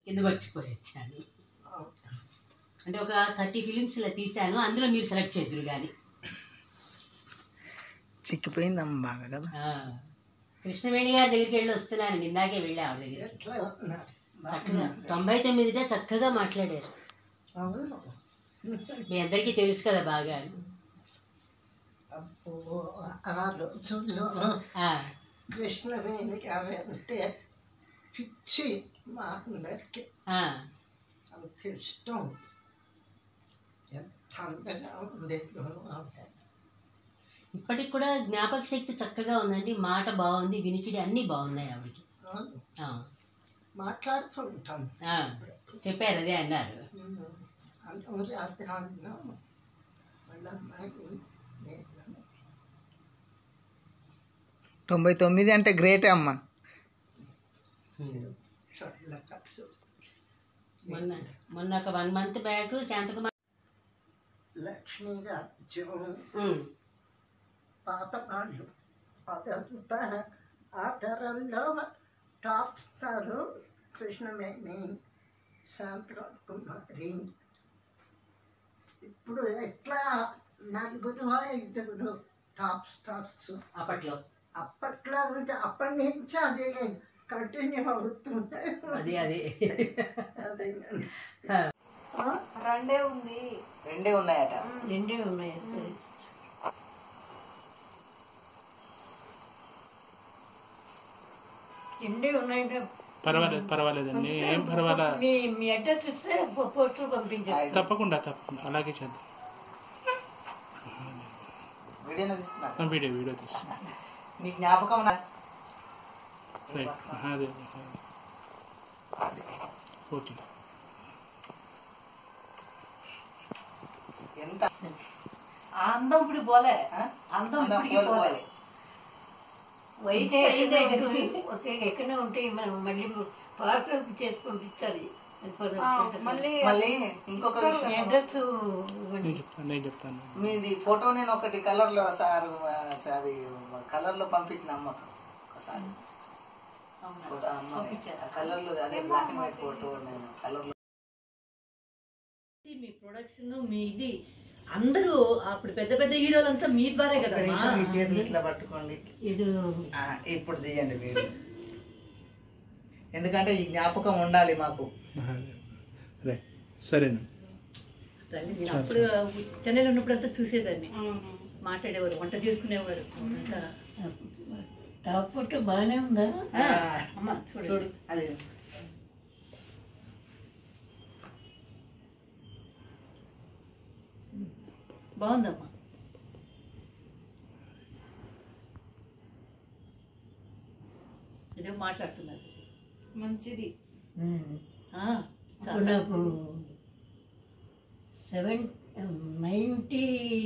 కింద మర్చిపోయి వచ్చాను అంటే ఒక థర్టీ ఫిలిమ్స్ ఇలా తీశాను అందులో మీరు సెలెక్ట్ చేద్దరు కానీ చిక్కిపోయిందమ్మ బాగా కదా కృష్ణవేణి గారి దగ్గరికి వెళ్ళి వస్తున్నాను ఇందాకే వెళ్ళి ఆవిడ దగ్గర ఎట్లా ఉన్నారు చక్కగా తొంభై తొమ్మిదిటే చక్కగా మాట్లాడారు అవును మీ అందరికీ తెలుసు కదా బాగా అబ్బో ఆ రోజుల్లో ఆ, కృష్ణవేణి గారు అంటే పిచ్చి మా అందరికి ఆ, అంత ఇష్టం ఎంత అందంగా ఉండేదో ఆమె. ఇప్పటికి కూడా జ్ఞాపక శక్తి చక్కగా ఉందండి మాట బాగుంది వినికిడి అన్నీ బాగున్నాయి ఆవిడకి అవును. ఆ, మాట్లాడుతూ ఉంటాం ఆ, చెప్పారు అదే అన్నారు అందరూ రాత్రాలను వాళ్ళ అమ్మాయి నేను తొంభై తొమ్మిది అంటే గ్రేటే అమ్మ చల్లగా మొన్న మొన్న ఒక one month back Shantakumar Lakshmirajyam ఉమ్, పాత వాళ్ళు అదంతా ఆ తరంలో టాప్ స్టార్ కృష్ణవేణి శాంతరావు కుమారి ఇప్పుడు ఎట్లా నలుగురు ఐదుగురు టాప్ స్టార్స్ అప్పట్లో అప్పట్లో ఉంటే అప్పటి నుంచి అది కంటిన్యూ అవుతుంది అది అది అదే రెండే ఉంది రెండే ఉన్నాయట రెండే ఉన్నాయి సరే. రెండే ఉన్నాయంటే పర్వాలేదు పర్వాలేదండి ఏం పర్వాలా మీ మీ అడ్రస్ ఇస్తే పోస్టర్ పంపించారు తప్పకుండా తప్పకుండా అలాగే చేద్దాం వీడియోలో తీసుకున్నా ఆ, వీడియో వీడియో తీస్తాం నీ జ్ఞాపకం నా రైట్ అదే అదే. ఓకే ఎంత ఆ అందం ఇప్పుడు పోలే ఆ? అందం అందం ఇప్పటికి పోలే కోల్పోవాలి. వయసు అయిందే కదా ఒకే ఎక్కడనే ఉంటే మనం మళ్ళీ పార్సల్ చేసి పంపించాలి మళ్ళీ మళ్ళీ ఇంకొక విషయం అడ్రస్ నేను చెప్తాను నేను చెప్తాను మీది ఫోటో నేను ఒకటి కలర్ లో సార్ అది కలర్ లో పంపించిన అమ్మకు ఒకసారి ఫోటో అమ్మ కలర్ లో అదే బ్లాక్ అండ్ వైట్ ఫోటో నేను కలర్ లో మీ ప్రొడక్షన్ మీ ఇది అందరూ అప్పుడు పెద్ద పెద్ద హీరోలంతా మీ ద్వారే ఒక్క కదా నిమిషం మీ చేతులు ఇట్లా పట్టుకోండి ఇది ఆ, ఇప్పుడు తీయండి వీడియో ఎందుకంటే ఈ జ్ఞాపకం ఉండాలి మాకు అదే. రైట్ సరేనండి తల్లి నేను అప్పుడు చెన్నైలో ఉన్నప్పుడు అంతా చూసేదాన్ని మాట్లాడేవారు వంట చేసుకునేవారు అంతా. టాప్ ఫోటో బాగానే ఉందా ఆ, అమ్మ చూడు చూడు అది బాగుందమ్మా ఇదే మాట్లాడుతున్నారు మంచిది ఆ, అప్పుడు చాలా నాకు సెవెన్ నైంటీ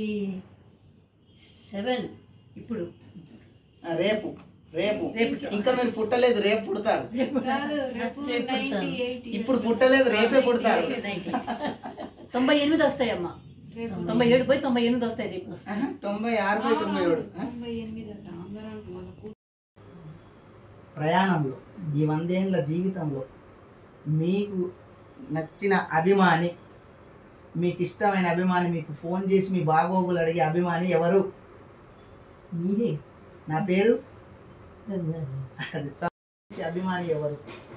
సెవెన్ ఇప్పుడు ఆ, రేపు రేపు రేపు. ఇంకా మీరు పుట్టలేదు రేపు పుడతారు కాదు రేపు రేపు నైన్టీ వస్తాను. ఎయిట్ ఇప్పుడు పుట్టలేదు రేపే పుడతారు తొంభై ఎనిమిది వస్తాయమ్మా తొంభై ఏడు పోయి తొంభై ఎనిమిది వస్తాయి రేపు ఆహా, తొంభై ఆరు బై తొంభై ఏడు ఆ? తొంభై ఎనిమిది అంట అందరం వాళ్ళకు ప్రయాణంలో ఈ వందేళ్ల జీవితంలో మీకు నచ్చిన అభిమాని మీకు ఇష్టమైన అభిమాని మీకు ఫోన్ చేసి మీ బాగోగులు అడిగే అభిమాని ఎవరు మీరే నా పేరు కదా. అది సంబంధించి అభిమాని ఎవరు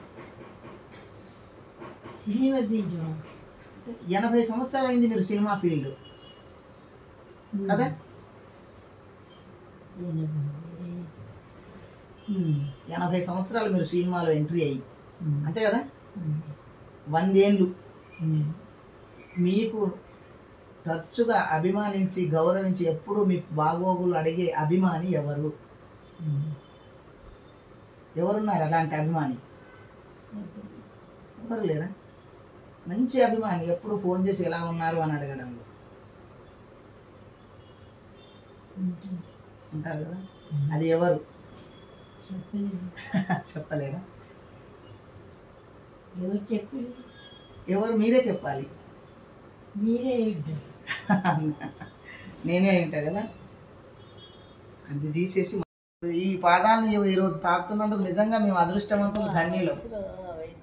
సినిమా తీయడం ఎనభై సంవత్సరాలు అయింది మీరు సినిమా ఫీల్డ్ కదా ఎనభై సంవత్సరాలు మీరు సినిమాలో ఎంట్రీ అయ్యి అంతే కదా వందేళ్ళు మీకు తరచుగా అభిమానించి గౌరవించి ఎప్పుడు మీ బాగోగులు అడిగే అభిమాని ఎవరు ఎవరున్నారు అలాంటి అభిమాని ఎవరు లేరా మంచి అభిమాని ఎప్పుడు ఫోన్ చేసి ఎలా ఉన్నారు అని అడగడంలో ఉంటారు కదా అది ఎవరు చెప్పలేదు చెప్పలేరా ఎవరు చెప్పి ఎవరు మీరే చెప్పాలి మీరే నేనే వింటా కదా అది తీసేసి ఈ పాదాలను ఈ రోజు తాకుతున్నందుకు నిజంగా మేము అదృష్టవంతులు ధన్యులు వయసులో- వయసులో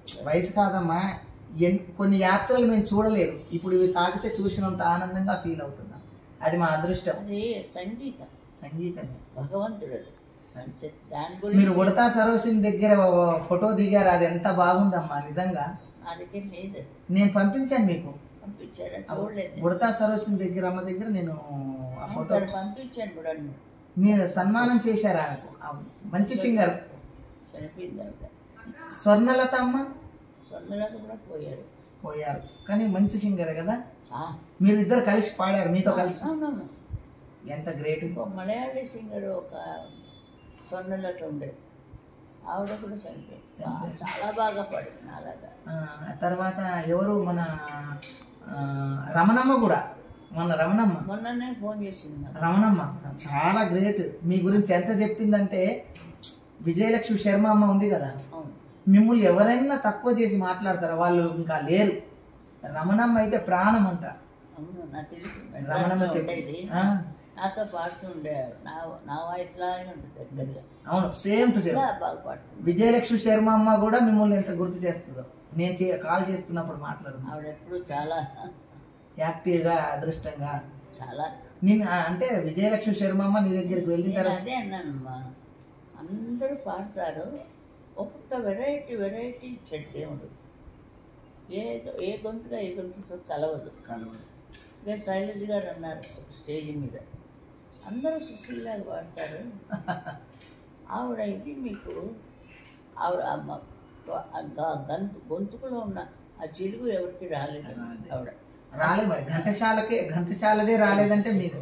వయసు కాదమ్మా ఎన్ కొన్ని యాత్రలు మేము చూడలేదు ఇప్పుడు ఇవి తాకితే చూసినంత ఆనందంగా ఫీల్ అవుతున్నాం అది మా అదృష్టం అది సంగీతం సంగీతమే భగవంతుడు అది మంచి దాని మీరు గురించి ఉడతా సరోసిన్ దగ్గర ఓ ఫోటో దిగారు అది ఎంత బాగుందమ్మా నిజంగా నా దగ్గర లేదు అది. నేను పంపించాను మీకు పంపించారా చూడలేదు ఉడతా సరోసిన్ దగ్గర అమ్మ దగ్గర నేను ఆ ఫోటో ఒకరు పంపించాను కూడా నువ్వు. మీరు సన్మానం చేశారు ఆమెకు ఆ మంచి సింగర్ చనిపోయింది ఆవిడ స్వర్ణలత అమ్మ సొన్నలకు కూడా పోయారు పోయారు కానీ మంచి సింగర్ కదా ఆ, మీరు ఇద్దరు కలిసి పాడారు మీతో కలిసి అవునవును ఎంత గ్రేట్ ఇంకో మలయాళీ సింగర్ ఒక సొన్నలతో ఉండేది ఆవిడ కూడా చనిపోయింది చా- చాలా బాగా పాడింది నాలాగా ఆ తర్వాత ఎవరు మన ఆ, రమణమ్మ కూడా మన రమణమ్మ మొన్ననే ఫోన్ చేసింది నాకు రమణమ్మ చాలా గ్రేట్ మీ గురించి ఎంత చెప్పిందంటే విజయలక్ష్మి శర్మ అమ్మ ఉంది కదా అవును మిమ్మల్ని ఎవరైనా తక్కువ చేసి మాట్లాడతారా వాళ్ళు ఇంకా లేరు రమణమ్మ అయితే ప్రాణం అంట అవును నాకు తెలుసు రమణమ్మ మెడ్రాస్లో చెప్పి ఉండేది ఆ, నాతో పాడుతూ ఉండేవాడు నా నా వాయిస్ లాగానే ఉంటుంది దగ్గరగా అవును సేమ్ టు సేమ్ చాలా బాగా పాడుతుంది విజయలక్ష్మి శర్మ అమ్మ కూడా మిమ్మల్ని ఎంత గుర్తు చేస్తుందో నేను చే కాల్ చేస్తున్నప్పుడు మాట్లాడుతున్నాను ఆవిడ ఎప్పుడు చాలా యాక్టివ్గా అదృష్టంగా చాలా నేను అంటే విజయలక్ష్మి శర్మ అమ్మ నీ దగ్గరికి వెళ్ళిన నేను తర్వాత అదే అన్నానమ్మా అందరూ పాడతారు ఒక్కొక్క వెరైటీ వెరైటీ ఇచ్చాడు దేవుడు ఏ ఏ గొంతుగా ఏ గొంతుతో కలవదు ఇదే శైలజ గారు అన్నారు ఒక స్టేజ్ మీద అందరూ సుశీలాగా పాడతారు ఆవిడ ఇది మీకు ఆవిడ అమ్మ ఆ గ- గంతు గొంతుకులో ఉన్న ఆ చిలుగు ఎవరికి రాలేదు ఆవిడ రాలే మరి ఘంటశాలకే ఘంటశాలదే రాలేదంటే మీరు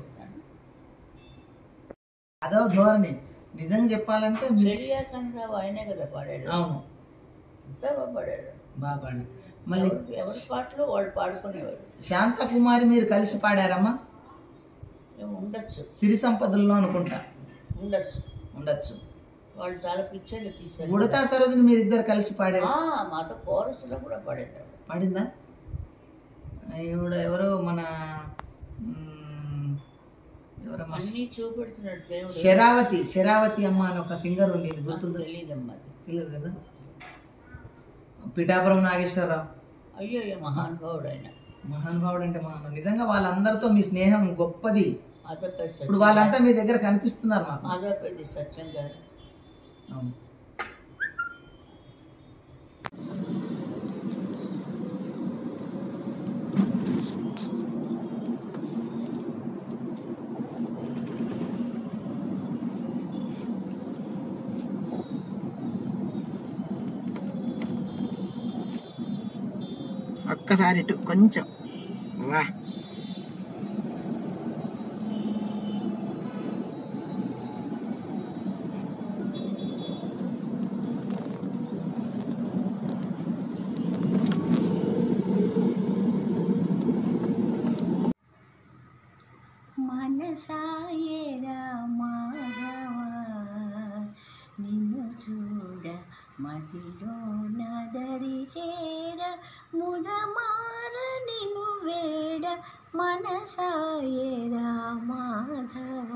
అదో ధోరణి నిజంగా చెప్పాలంటే మీ- చెలియాకండ్రావు ఆయనే కదా పాడాడు అవును ఎంత బాగా పాడాడు బాగా మళ్ళీ ఎవరు- ఎవరి పాటలు వాళ్ళు పాడుకునేవారు శాంత కుమారి మీరు కలిసి పాడారమ్మా ఏమో ఉండొచ్చు సిరి సంపదల్లో అనుకుంటా ఉండొచ్చు ఉండొచ్చు వాళ్ళు చాలా పిక్చర్లు తీశారు ఉడతా సరోజుని మీరు ఇద్దరు కలిసి పాడారు ఆ, మాతో కోరస్లో కూడా పాడాడు పాడిందా ఈవిడ ఎవరో మన మ్, ఎవరమ్మా అన్నీ చూపెడుతున్నాడు దేవుడు శరావతి శరావతి అమ్మ అని ఒక సింగర్ ఉండేది నాకు గుర్తుందో తెలియదమ్మా అది తెలియదు కదా పిఠాపురం నాగేశ్వరరావు అయ్యో అయ్యో మహానుభావుడు ఆయన మహానుభావుడు అంటే మహాను నిజంగా వాళ్ళందరితో మీ స్నేహం గొప్పది అదొక ఇప్పుడు సత్యం వాళ్ళంతా మీ దగ్గర కనిపిస్తున్నారు మాకు అదొకటి సత్యం గారు అవును ఒక్కసారి ఇటు కొంచెం వా మనసాయేరా మాధవ నిన్ను చూడ మదిలో నదరి చేర ముదమార నిన్ను వేడ మనసాయేరా మాధవ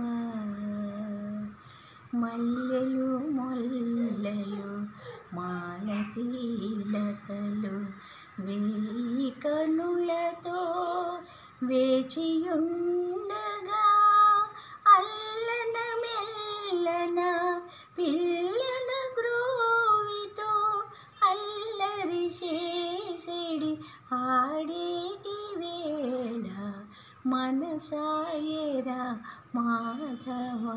మల్లెలు మొల్లలు మాలతీలతలు వేయి కనులతో వేచియుండగా అల్లన మెల్లన పిల్లన గ్రోవితో అల్లరి చేసెడి ఆడేటి వేళ మనసాయరా మాధవ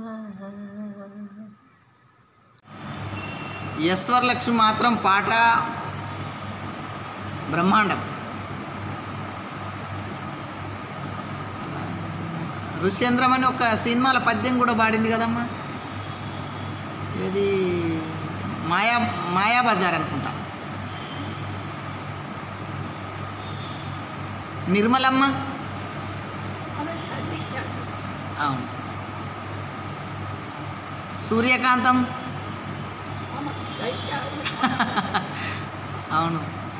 ఈశ్వరలక్ష్మి మాత్రం పాట బ్రహ్మాండం ఋష్యేంద్రం అని ఒక సినిమాల పద్యం కూడా పాడింది కదమ్మా ఇది మాయా మాయా బజార్ అనుకుంటా నిర్మలమ్మ అవును సూర్యకాంతం అవును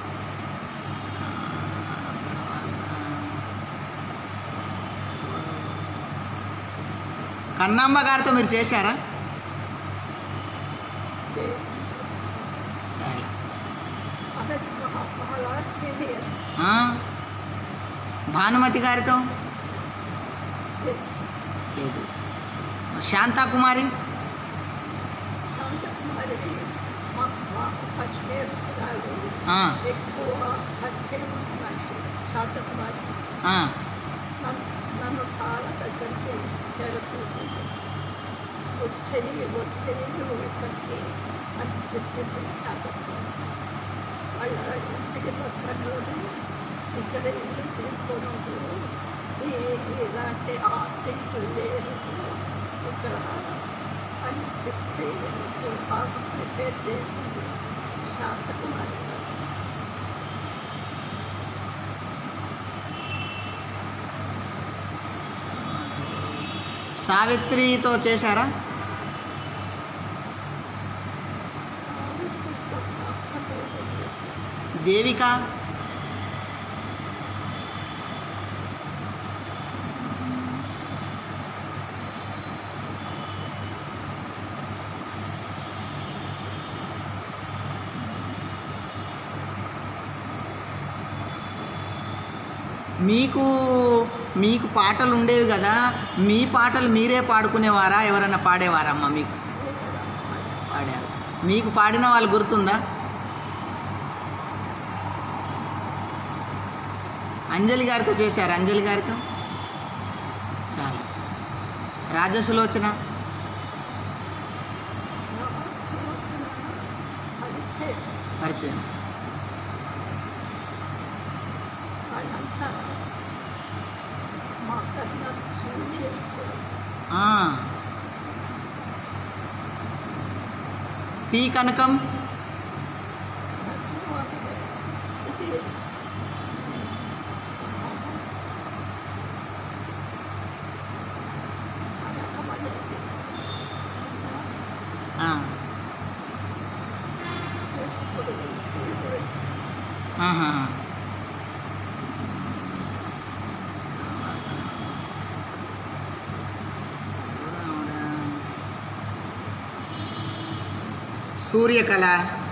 కన్నమ్మ గారితో మీరు చేశారా చాలా సీనియర్ ఆ? భానుమతి గారితో లేదు శాంతా కుమారి శాంతకుమారి మాకు మాకు పరిచయం చేస్తున్నాడు ఆ, ఎక్కువ పరిచయం ఉన్న మనిషి శాంతకుమారి ఆ, నన్ను నన్ను చాలా దగ్గరికి చేర చూసింది వచ్చేయి వచ్చేయి నువ్వు ఇక్కడికి అని చెప్పింది శాంతకుమారి వాళ్ళ ఇంటికి పక్కనలోనే ఇక్కడ ఇల్లు తీసుకొని ఉంటారు ఈ ఇలాంటి ఆర్టిస్టులు లేరు ఇక్కడ అని చెప్పి ఇక్కడ బాగా ప్రిపేర్ చేసింది శాంతకుమారి గారు సావిత్రితో చేశారా సావిత్రి కొత్త అక్కలేదు దేవిక మీకు మీకు పాటలు ఉండేవి కదా మీ పాటలు మీరే పాడుకునేవారా ఎవరైనా పాడేవారా అమ్మ మీకు పాడారు మీకు పాడిన వాళ్ళు గుర్తుందా అంజలి గారితో చేశారు అంజలి గారితో చాలా రాజసులోచన సులోచన పరిచయం పరిచయం వాళ్ళంతా మా కన్నా జూనియర్స్ ఆ. టీ కనకం ఇది కనకం అనేది చిన్న ఆ. ఎప్పుడు హీరోయిన్స్ ఆహా. సూర్యకళ